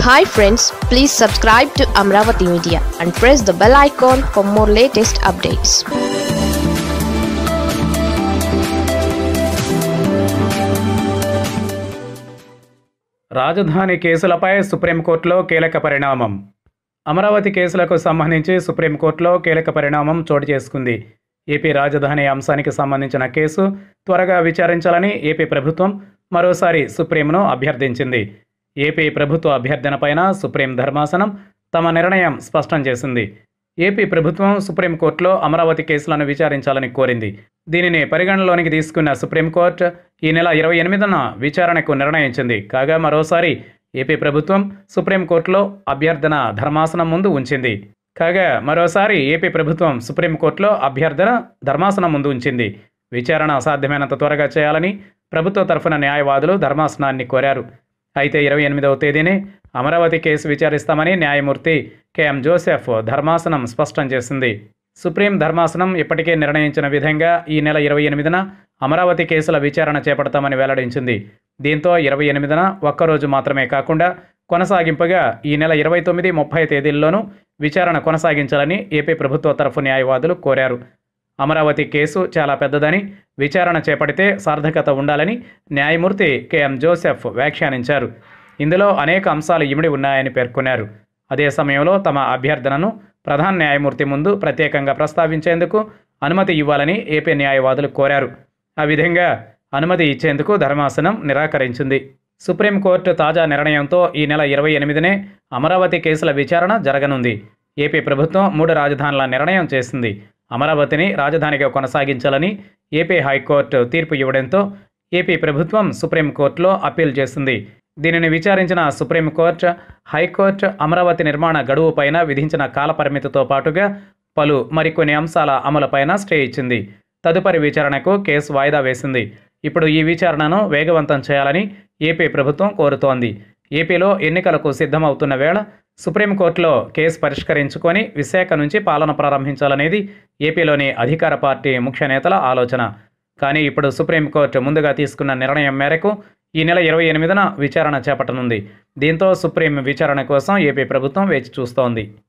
hi friends please subscribe to Amaravati media and press the bell icon for more latest updates రాజధాని కేసులపై సుప్రీంకోర్టులో కీలక పరిణామం అమరావతి కేసులకు సంబంధించి సుప్రీంకోర్టులో కీలక పరిణామం చోటు చేసుకుంది ఏపీ రాజధాని అంశానికి సంబంధించిన కేసు త్వరగా విచారించాలని ఏపీ ప్రభుత్వం మరోసారి సుప్రీంను అభ్యర్థించింది ఏపీ ప్రభుత్వ అభ్యర్థనపైన సుప్రీం ధర్మాసనం తమ నిర్ణయం స్పష్టం చేసింది ఏపీ ప్రభుత్వం సుప్రీంకోర్టులో అమరావతి కేసులను విచారించాలని కోరింది దీనిని పరిగణనలోనికి తీసుకున్న సుప్రీంకోర్టు ఈ నెల ఇరవై ఎనిమిదిన విచారణకు నిర్ణయించింది కాగా మరోసారి ఏపీ ప్రభుత్వం సుప్రీంకోర్టులో అభ్యర్థన ధర్మాసనం ముందు ఉంచింది కాగా మరోసారి ఏపీ ప్రభుత్వం సుప్రీంకోర్టులో అభ్యర్థన ధర్మాసనం ముందు ఉంచింది విచారణ సాధ్యమైనంత త్వరగా చేయాలని ప్రభుత్వ తరఫున న్యాయవాదులు ధర్మాసనాన్ని కోరారు అయితే ఇరవై ఎనిమిదవ తేదీనే అమరావతి కేసు విచారిస్తామని న్యాయమూర్తి కెఎం జోసెఫ్ ధర్మాసనం స్పష్టం చేసింది సుప్రీం ధర్మాసనం ఇప్పటికే నిర్ణయించిన విధంగా ఈ నెల ఇరవై ఎనిమిదిన అమరావతి కేసుల విచారణ చేపడతామని వెల్లడించింది దీంతో ఇరవై ఎనిమిదిన ఒక్కరోజు మాత్రమే కాకుండా కొనసాగింపుగా ఈ నెల ఇరవై తొమ్మిది ముప్పై తేదీల్లోనూ విచారణ కొనసాగించాలని ఏపీ ప్రభుత్వ తరఫు న్యాయవాదులు కోరారు అమరావతి కేసు చాలా పెద్దదని విచారణ చేపడితే సార్థకత ఉండాలని న్యాయమూర్తి కెఎం జోసెఫ్ వ్యాఖ్యానించారు ఇందులో అనేక అంశాలు ఇమిడి ఉన్నాయని పేర్కొన్నారు అదే సమయంలో తమ అభ్యర్థనను ప్రధాన న్యాయమూర్తి ముందు ప్రత్యేకంగా ప్రస్తావించేందుకు అనుమతి ఇవ్వాలని ఏపీ న్యాయవాదులు కోరారు ఆ విధంగా అనుమతి ఇచ్చేందుకు ధర్మాసనం నిరాకరించింది సుప్రీంకోర్టు తాజా నిర్ణయంతో ఈ నెల ఇరవై ఎనిమిదినే అమరావతి కేసుల విచారణ జరగనుంది ఏపీ ప్రభుత్వం మూడు రాజధానుల నిర్ణయం చేసింది అమరావతిని రాజధానిగా కొనసాగించాలని ఏపీ హైకోర్టు తీర్పు ఇవ్వడంతో ఏపీ ప్రభుత్వం సుప్రీంకోర్టులో అప్పీల్ చేసింది దీనిని విచారించిన సుప్రీంకోర్టు హైకోర్టు అమరావతి నిర్మాణ గడువు పైన విధించిన కాలపరిమితితో పాటుగా పలు మరికొన్ని అంశాల అమలుపైన స్టే ఇచ్చింది తదుపరి విచారణకు కేసు వాయిదా వేసింది ఇప్పుడు ఈ విచారణను వేగవంతం చేయాలని ఏపీ ప్రభుత్వం కోరుతోంది ఏపీలో ఎన్నికలకు సిద్ధమవుతున్న వేళ సుప్రీంకోర్టులో కేసు పరిష్కరించుకొని విశాఖ నుంచి పాలన ప్రారంభించాలనేది ఏపీలోని అధికార పార్టీ ముఖ్య నేతల ఆలోచన కానీ ఇప్పుడు సుప్రీంకోర్టు ముందుగా తీసుకున్న నిర్ణయం మేరకు ఈ నెల ఇరవై ఎనిమిదిన విచారణ చేపట్టనుంది దీంతో సుప్రీం విచారణ కోసం ఏపీ ప్రభుత్వం వేచి చూస్తోంది